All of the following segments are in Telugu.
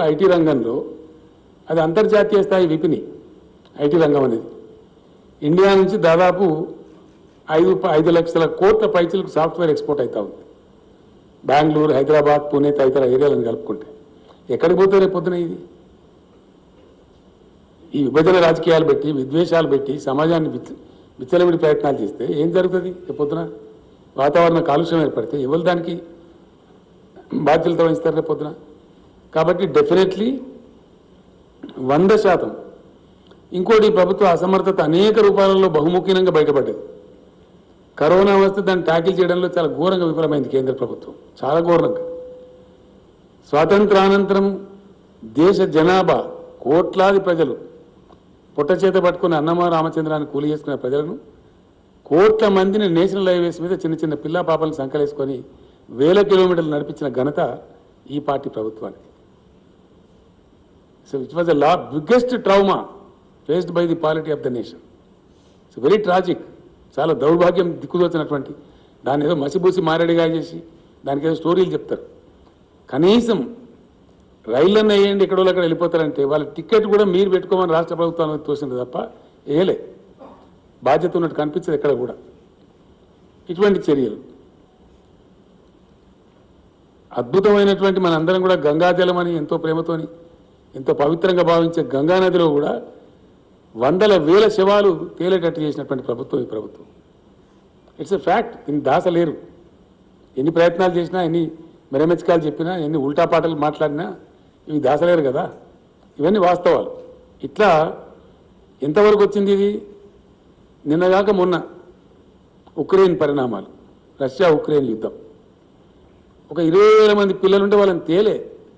ఐటీ రంగంలో అది అంతర్జాతీయ స్థాయి విపిని ఐటీ రంగం అనేది ఇండియా నుంచి దాదాపు ఐదు ఐదు లక్షల కోట్ల పైచలకు సాఫ్ట్వేర్ ఎక్స్పోర్ట్ అవుతా ఉంది బెంగళూరు హైదరాబాద్ పూణే తదితర ఏరియాలను కలుపుకుంటే ఎక్కడికి పోతే రేపు పొద్దున ఇది ఈ విభజన రాజకీయాలు పెట్టి విద్వేషాలు పెట్టి సమాజాన్ని విచ్చ విచ్చలవిడి ప్రయత్నాలు చేస్తే ఏం జరుగుతుంది రేపు పొద్దున వాతావరణ కాలుష్యం ఏర్పడితే ఎవరు దానికి బాధ్యతలతో వహిస్తారు రేపు పొద్దున కాబట్టి డెఫినెట్లీ వంద శాతం ఇంకోటి ఈ ప్రభుత్వ అసమర్థత అనేక రూపాలలో బహుముఖీనంగా బయటపడ్డది కరోనా వస్తే దాన్ని ట్యాకిల్ చేయడంలో చాలా ఘోరంగా విఫలమైంది కేంద్ర ప్రభుత్వం చాలా ఘోరంగా స్వాతంత్రానంతరం దేశ జనాభా కోట్లాది ప్రజలు పుట్ట చేత పట్టుకుని అన్నమ రామచంద్రాన్ని కూలి చేసుకునే ప్రజలను కోట్ల మందిని నేషనల్ హైవేస్ మీద చిన్న చిన్న పిల్ల పాపలను సంకలేసుకొని వేల కిలోమీటర్లు నడిపించిన ఘనత ఈ పార్టీ ప్రభుత్వానికి సో ఇట్ వాజ్ ద లా biggest trauma faced by the polity of the nation it's very tragic చాలా దౌర్భాగ్యం దిక్కుదోచినటువంటి దాన్ని ఏదో మసిబూసి మారేడుగా చేసి దానికి ఏదో స్టోరీలు చెప్తారు కనీసం రైళ్ళన్న వేయండి ఎక్కడో అక్కడ వెళ్ళిపోతారంటే వాళ్ళ టికెట్ కూడా మీరు పెట్టుకోమని రాష్ట్ర ప్రభుత్వం తోసింది తప్ప వేయలే బాధ్యత ఉన్నట్టు కనిపించదు ఎక్కడ కూడా ఇటువంటి చర్యలు అద్భుతమైనటువంటి మనందరం కూడా గంగాజలం అని ఎంతో ప్రేమతోని ఎంతో పవిత్రంగా భావించే గంగా నదిలో కూడా వందల వేల శవాలు తేలేటట్టు చేసినటువంటి ప్రభుత్వం ఈ ప్రభుత్వం ఇట్స్ ఎ ఫ్యాక్ట్ దీన్ని దాసలేరు ఎన్ని ప్రయత్నాలు చేసినా ఎన్ని మెరమెచ్చకాలు చెప్పినా ఎన్ని ఉల్టా పాటలు మాట్లాడినా ఇవి దాసలేరు కదా ఇవన్నీ వాస్తవాలు ఇట్లా ఎంతవరకు వచ్చింది ఇది నిన్నగాక మొన్న ఉక్రెయిన్ పరిణామాలు రష్యా ఉక్రెయిన్ యుద్ధం ఒక ఇరవై వేల మంది పిల్లలుంటే వాళ్ళని తేలే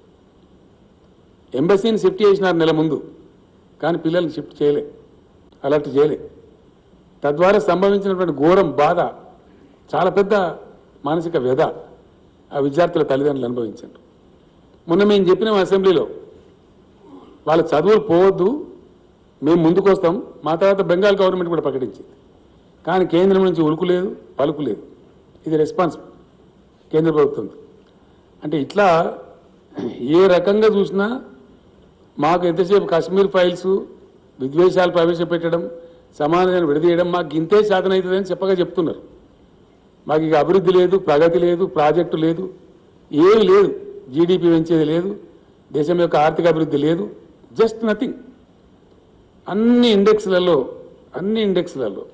ఎంబసీని షిఫ్ట్ చేసినారు నెల ముందు కానీ పిల్లల్ని షిఫ్ట్ చేయలే అలర్ట్ చేయలే తద్వారా సంభవించినటువంటి ఘోరం బాధ చాలా పెద్ద మానసిక వ్యధ ఆ విద్యార్థుల తల్లిదండ్రులు అనుభవించారు మొన్న మేము చెప్పినాం అసెంబ్లీలో వాళ్ళ చదువులు పోవద్దు మేము ముందుకు వస్తాం మా తర్వాత బెంగాల్ గవర్నమెంట్ కూడా ప్రకటించింది కానీ కేంద్రం నుంచి ఉలుకు లేదు పలుకు లేదు ఇది రెస్పాన్స్ కేంద్ర ప్రభుత్వం అంటే ఇట్లా ఏ రకంగా చూసినా మాకు ఎంతసేపు కాశ్మీర్ ఫైల్స్ విద్వేషాలు ప్రవేశపెట్టడం సమాధానం విడదీయడం మాకు ఇంతే సాధన అవుతుందని చెప్పగా చెప్తున్నారు మాకు ఇక అభివృద్ధి లేదు ప్రగతి లేదు ప్రాజెక్టు లేదు ఏమి లేదు జీడిపి పెంచేది లేదు దేశం యొక్క ఆర్థిక అభివృద్ధి లేదు జస్ట్ నథింగ్ అన్ని ఇండెక్స్లలో అన్ని ఇండెక్స్లలో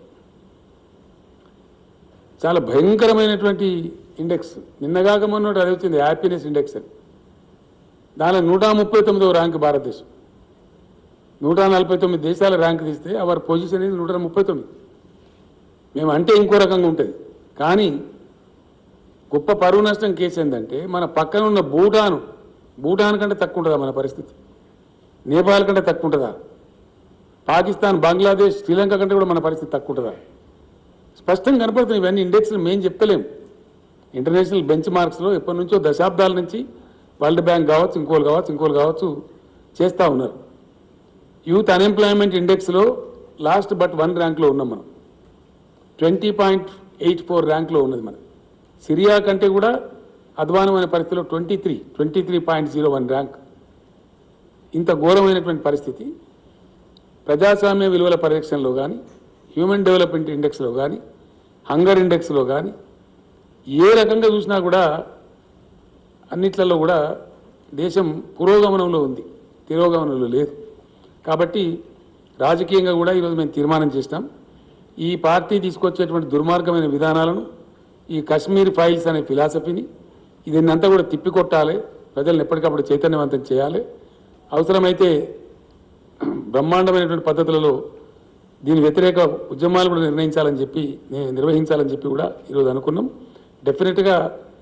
చాలా భయంకరమైనటువంటి ఇండెక్స్ నిన్నగాక మొన్నటి అది వచ్చింది హ్యాపీనెస్ ఇండెక్స్ అని దానిలో నూట ముప్పై తొమ్మిదవ ర్యాంక్ భారతదేశం నూట నలభై తొమ్మిది దేశాల ర్యాంక్ తీస్తే అవర్ పొజిషన్ ఇది నూట ముప్పై తొమ్మిది మేము అంటే ఇంకో రకంగా ఉంటుంది కానీ గొప్ప పరువు నష్టం కేసు ఏంటంటే మన పక్కన ఉన్న భూటాను భూటాన్ కంటే తక్కువ ఉంటుందా మన పరిస్థితి నేపాల్ కంటే తక్కువ ఉంటుందా పాకిస్తాన్ బంగ్లాదేశ్ శ్రీలంక కంటే కూడా మన పరిస్థితి తక్కువ ఉంటుందా స్పష్టంగా కనపడుతున్నాయి ఇవన్నీ ఇండెక్స్లు మేము చెప్తలేం ఇంటర్నేషనల్ బెంచ్ మార్క్స్లో ఎప్పటి నుంచో దశాబ్దాల నుంచి వరల్డ్ బ్యాంక్ కావచ్చు ఇంకోలు కావచ్చు ఇంకోలు కావచ్చు చేస్తూ ఉన్నారు యూత్ అన్ఎంప్లాయ్మెంట్ ఇండెక్స్లో లాస్ట్ బట్ వన్ ర్యాంక్లో ఉన్నాం మనం ట్వంటీ పాయింట్ ఎయిట్ ఫోర్ ర్యాంక్లో ఉన్నది మనం సిరియా కంటే కూడా అధ్వానమైన పరిస్థితిలో twenty three twenty three point zero one rank ఇంత ఘోరమైనటువంటి పరిస్థితి ప్రజాస్వామ్య విలువల పరిరక్షణలో కానీ హ్యూమన్ డెవలప్మెంట్ ఇండెక్స్లో కానీ హంగర్ ఇండెక్స్లో కానీ ఏ రకంగా చూసినా కూడా అన్నిట్లలో కూడా దేశం పురోగమనంలో ఉంది తిరోగమనంలో లేదు కాబట్టి రాజకీయంగా కూడా ఈరోజు మేము తీర్మానం చేసినాం ఈ పార్టీ తీసుకొచ్చేటువంటి దుర్మార్గమైన విధానాలను ఈ కశ్మీర్ ఫైల్స్ అనే ఫిలాసఫీని దీన్నంతా కూడా తిప్పికొట్టాలి ప్రజలను ఎప్పటికప్పుడు చైతన్యవంతం చేయాలి అవసరమైతే బ్రహ్మాండమైనటువంటి పద్ధతులలో దీని వ్యతిరేక ఉద్యమాలు కూడా నిర్ణయించాలని చెప్పి ని- నిర్వహించాలని చెప్పి కూడా ఈరోజు అనుకున్నాం డెఫినెట్గా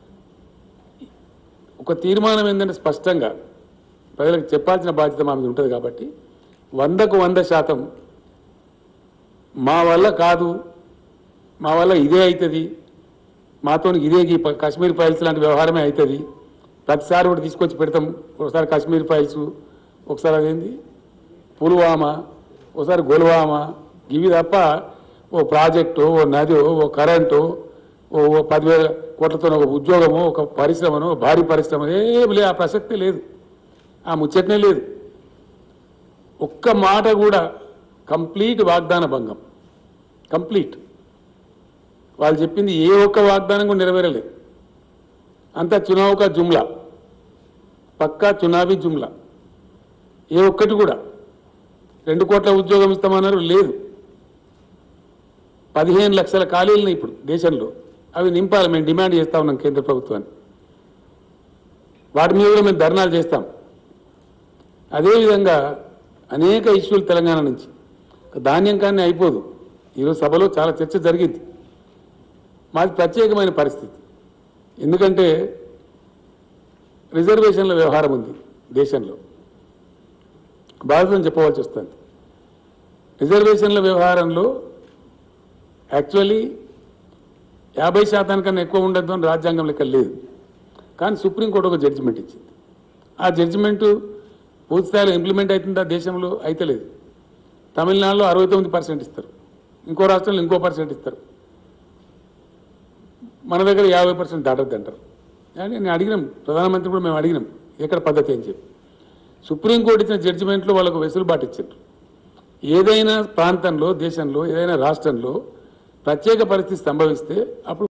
ఒక తీర్మానం ఏంటంటే స్పష్టంగా ప్రజలకు చెప్పాల్సిన బాధ్యత మా మీద ఉంటుంది కాబట్టి వందకు వంద శాతం మా వల్ల కాదు మా వల్ల ఇదే అవుతుంది మాతో ఇదే ఈ ప- కాశ్మీర్ ఫైల్స్ లాంటి వ్యవహారమే అవుతుంది ప్రతిసారి కూడా తీసుకొచ్చి పెడతాం ఒకసారి కాశ్మీర్ ఫైల్స్ ఒకసారి అదేంది పుల్వామా ఒకసారి గొల్వామా ఇవి తప్ప ఓ ప్రాజెక్టు ఓ నది ఓ కరెంటు ఓ ఓ పదివేల కోట్లతో ఒక ఉద్యోగము ఒక పరిశ్రమను భారీ పరిశ్రమ ఏమి లేదు ఆ ప్రసక్తి లేదు ఆ ముచ్చటనే లేదు ఒక్క మాట కూడా కంప్లీట్ వాగ్దాన భంగం కంప్లీట్ వాళ్ళు చెప్పింది ఏ ఒక్క వాగ్దానం కూడా నెరవేరలేదు అంతా చునావుకా జుమ్లా పక్కా చునావీ జుమ్లా ఏ ఒక్కటి కూడా రెండు కోట్ల ఉద్యోగం ఇస్తామన్నారు లేదు పదిహేను లక్షల ఖాళీలు ఇప్పుడు దేశంలో అవి నింపాలి మేము డిమాండ్ చేస్తా ఉన్నాం కేంద్ర ప్రభుత్వాన్ని వాటి మీద కూడా మేము ధర్నాలు చేస్తాం అదేవిధంగా అనేక ఇష్యూలు తెలంగాణ నుంచి ధాన్యం కానీ అయిపోదు ఈరోజు సభలో చాలా చర్చ జరిగింది మాది ప్రత్యేకమైన పరిస్థితి ఎందుకంటే రిజర్వేషన్ల వ్యవహారం ఉంది దేశంలో బాధ్యతను చెప్పవలసి వస్తుంది రిజర్వేషన్ల వ్యవహారంలో యాక్చువల్లీ యాభై శాతానికన్నా ఎక్కువ ఉండద్దు అని రాజ్యాంగం లెక్క లేదు కానీ సుప్రీంకోర్టు ఒక జడ్జిమెంట్ ఇచ్చింది ఆ జడ్జిమెంటు పూర్తి స్థాయిలో ఇంప్లిమెంట్ అవుతుందా దేశంలో అయితే లేదు తమిళనాడులో అరవై తొమ్మిది పర్సెంట్ ఇస్తారు ఇంకో రాష్ట్రంలో ఇంకో పర్సెంట్ ఇస్తారు మన దగ్గర యాభై పర్సెంట్ దాటద్దు అంటారు కానీ నేను అడిగినాం ప్రధానమంత్రి కూడా మేము అడిగినాం ఎక్కడ పద్ధతి అని చెప్పి సుప్రీంకోర్టు ఇచ్చిన జడ్జిమెంట్లో వాళ్ళకు వెసులుబాటు ఇచ్చారు ఏదైనా ప్రాంతంలో దేశంలో ఏదైనా రాష్ట్రంలో ప్రత్యేక పరిస్థితి సంభవిస్తే అప్పుడు